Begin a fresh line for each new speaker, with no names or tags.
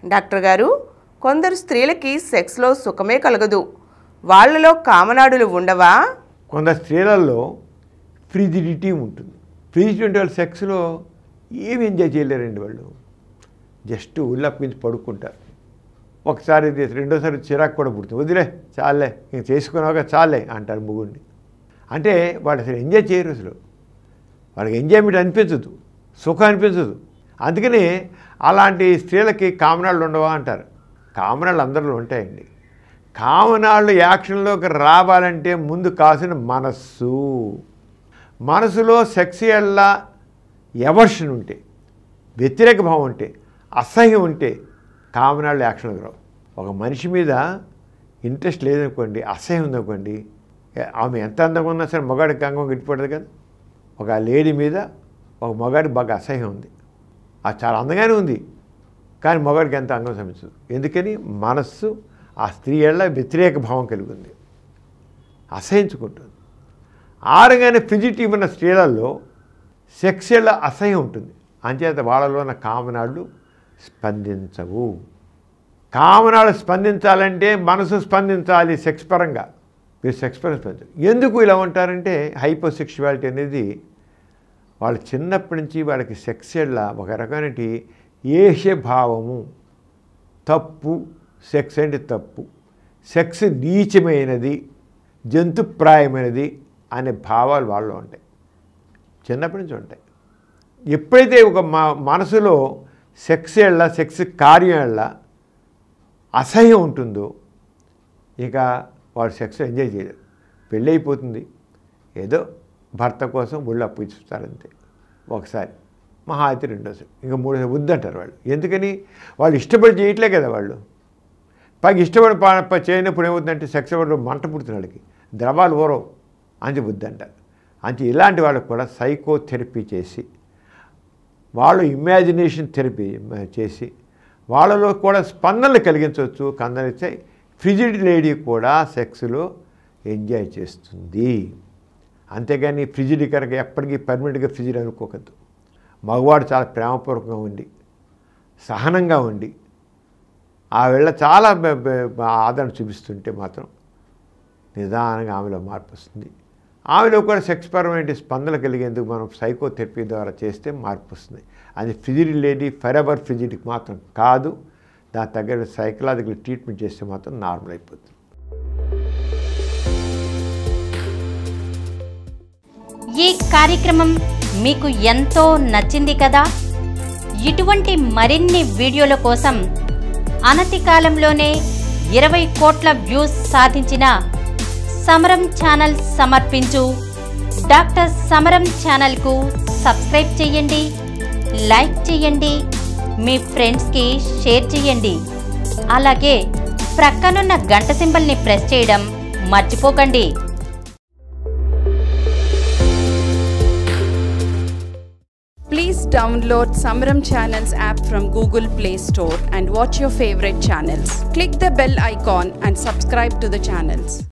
Doctor గారు కొందరు స్త్రీలకి సెక్స్లో సుఖమే కలగదు వాళ్ళలో కామనాడులు ఉండవా
కొందరు స్త్రీలలో ఫ్రిజిడిటీ ఉంటుంది ఫ్రిజిడిటీ అంటే వాళ్ళు సెక్స్లో ఏమి ఎంజాయ్ చేయలేరండి వాళ్ళు జస్ట్ ఉల్లప్పించి పడుకుంటారు ఒకసారి ఇది రెండోసారి చిరాకు కూడా పుడుతుంది వదిలే చాలే ఇంక చేసుకున్నాక చాలే అంటారు ముగ్గురిని అంటే వాళ్ళు అసలు ఎంజాయ్ చేయరు అసలు వాళ్ళకి ఎంజాయ్మెంట్ అనిపించదు సుఖం అనిపించదు అందుకని అలాంటి స్త్రీలకి కామనాళ్ళు ఉండవా అంటారు కామనాళ్ళు అందరిలో ఉంటాయండి కామనాళ్ళు యాక్షన్లోకి రావాలంటే ముందు కావాల్సిన మనస్సు మనసులో సెక్సియల్లా ఎవర్షన్ ఉంటే వ్యతిరేక భావం ఉంటే అసహ్యం ఉంటే కామనాళ్ళు యాక్షన్లోకి రావు ఒక మనిషి మీద ఇంట్రెస్ట్ లేదనుకోండి అసహ్యం ఉందనుకోండి ఏ- ఆమె ఎంత అందంగా ఉన్నా సరే మగాడికి అంగం గిట్టిపడదు కదా ఒక లేడీ మీద ఒక మగాడికి బాగా అసహ్యం ఉంది అది చాలా అందంగానే ఉంది కానీ మగాడికి ఎంత అంగం సమించదు ఎందుకని మనస్సు ఆ స్త్రీ ఎళ్ళ వ్యతిరేక భావం కలిగి ఉంది అసహించుకుంటుంది ఆరుగానే ఫిజిటివ్ ఉన్న స్త్రీలలో సెక్సువల్ అసహ్యం ఉంటుంది అంచేత వాళ్ళలో ఉన్న కామనాళ్ళు స్పందించవు కామనాలు స్పందించాలంటే మనసు స్పందించాలి సెక్స్ పరంగా మీరు సెక్స్ పరంగా స్పందించాలి ఎందుకు ఇలా ఉంటారంటే హైపోసెక్షువాలిటీ అనేది వాళ్ళు చిన్నప్పటి నుంచి వాళ్ళకి సెక్సువల్ ఒక రకమైన ఏష భావము తప్పు సెక్స్ అంటే తప్పు సెక్స్ నీచమైనది జంతుప్రాయమైనది అనే భావాలు వాళ్ళలో ఉంటాయి చిన్నప్పటి నుంచి ఉంటాయి ఎప్పుడైతే ఒక మా మనసులో సెక్స్ ఎళ్ళ సెక్స్ కార్యం ఎళ్ళ అసహ్యం ఉంటుందో ఇక వాడు సెక్స్ ఎంజాయ్ చేయలేరు పెళ్ళి అయిపోతుంది ఏదో భర్త కోసం ఒళ్ళు అప్పు ఇస్తారంతే ఒకసారి మహా అయితే రెండోసారి ఇంకా మూడోసారి వద్దంటారు వాళ్ళు ఎందుకని వాళ్ళు ఇష్టపడి చేయట్లే కదా వాళ్ళు పైకి ఇష్టపడి పా- ప- చేయనప్పుడు ఏమవుతుందంటే సెక్స్ వాళ్ళు మంట పుడుతుంది వాళ్ళకి ద్రవాలు ఊరవు అంచి వద్దంటారు అంచి ఇలాంటి వాళ్ళకి కూడా సైకోథెరపీ చేసి వాళ్ళు ఇమాజినేషన్ థెరపీ మ- చేసి వాళ్ళలో కూడా స్పందనలు కలిగించవచ్చు కందనిస్తే ఫ్రిజిడ్ లేడీ కూడా సెక్స్లో ఎంజాయ్ చేస్తుంది అంతేగాని ఫ్రిజిడ్ కనుక ఎప్పటికీ పర్మనెంట్గా ఫ్రిజిడ్ అనుకోకద్దు మగవాడు చాలా ప్రేమపూర్వకంగా ఉండి సహనంగా ఉండి ఆ వేళ చాలా బ- బ- ఆదరణ చూపిస్తుంటే మాత్రం నిదానంగా ఆమెలో మార్పు వస్తుంది ఆమెలో కూడా సెక్స్ పరమైన స్పందన కలిగేందుకు మనం సైకోథెరపీ ద్వారా చేస్తే మార్పు వస్తుంది అది ఫిజిడ్ లేడీ ఫర్ ఎవర్ ఫిజిడ్కి మాత్రం కాదు దాని తగ్గ సైకలాజికల్ ట్రీట్మెంట్ చేస్తే మాత్రం నార్మల్ అయిపోతుంది
ఈ కార్యక్రమం మీకు ఎంతో నచ్చింది కదా ఇటువంటి మరిన్ని వీడియోల కోసం అనతి కాలంలోనే ఇరవై కోట్ల వ్యూస్ సాధించిన సమరం ఛానల్ సమర్పించు డాక్టర్ సమరం ఛానల్కు సబ్స్క్రైబ్ చేయండి లైక్ చేయండి మీ ఫ్రెండ్స్కి షేర్ చేయండి అలాగే ప్రక్కనున్న గంట సింబల్ని ప్రెస్ చేయడం మర్చిపోకండి
Please download Samaram Channels app from Google Play Store and watch your favorite channels. Click the bell icon and subscribe to the channels.